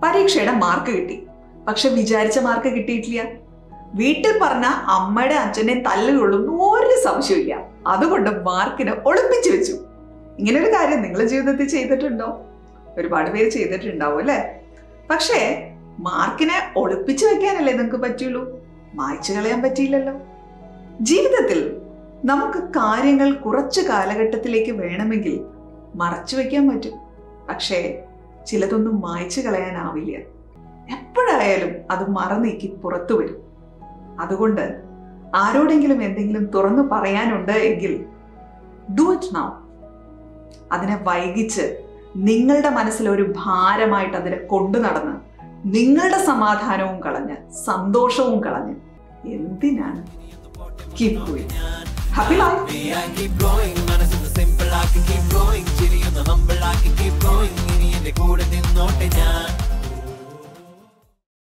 പരീക്ഷയുടെ മാർക്ക് കിട്ടി പക്ഷെ വിചാരിച്ച മാർക്ക് കിട്ടിയിട്ടില്ല വീട്ടിൽ പറഞ്ഞ അമ്മയുടെ അച്ഛനെ തല്ലുകൊള്ളുന്നു ഒരു സംശയമില്ല അതുകൊണ്ട് മാർക്കിന് ഒളിപ്പിച്ചു വെച്ചു ഇങ്ങനെ ഒരു കാര്യം നിങ്ങൾ ജീവിതത്തിൽ ചെയ്തിട്ടുണ്ടോ ഒരുപാട് പേര് ചെയ്തിട്ടുണ്ടാവും അല്ലേ പക്ഷേ മാർക്കിനെ ഒളിപ്പിച്ചു വെക്കാനല്ലേ നിങ്ങൾക്ക് പറ്റുള്ളൂ മായ്ച്ചു കളയാൻ പറ്റിയില്ലല്ലോ ജീവിതത്തിൽ നമുക്ക് കാര്യങ്ങൾ കുറച്ച് കാലഘട്ടത്തിലേക്ക് വേണമെങ്കിൽ മറച്ചു വെക്കാൻ പറ്റും പക്ഷേ ചിലതൊന്നും മായ്ച്ചു കളയാനാവില്ല എപ്പോഴായാലും അത് മറനീക്കി പുറത്തു വരും അതുകൊണ്ട് ആരോടെങ്കിലും എന്തെങ്കിലും തുറന്നു പറയാനുണ്ട് എങ്കിൽ ഡു ഇറ്റ് നൗ അതിനെ വൈകിച്ച് നിങ്ങളുടെ മനസ്സിൽ ഒരു ഭാരമായിട്ട് അതിനെ കൊണ്ടു നടന്ന് നിങ്ങളുടെ സമാധാനവും കളഞ്ഞ് സന്തോഷവും കളഞ്ഞ് എന്തിനാണ് keep going happy life I keep going മനസ്സിന് സിമ്പിൾ ആക്കി keep going ചിരിയൊന്ന് humble ആക്കി keep going ഇനി എന്റെ കൂടെ നിന്നോട്ടെ ഞാൻ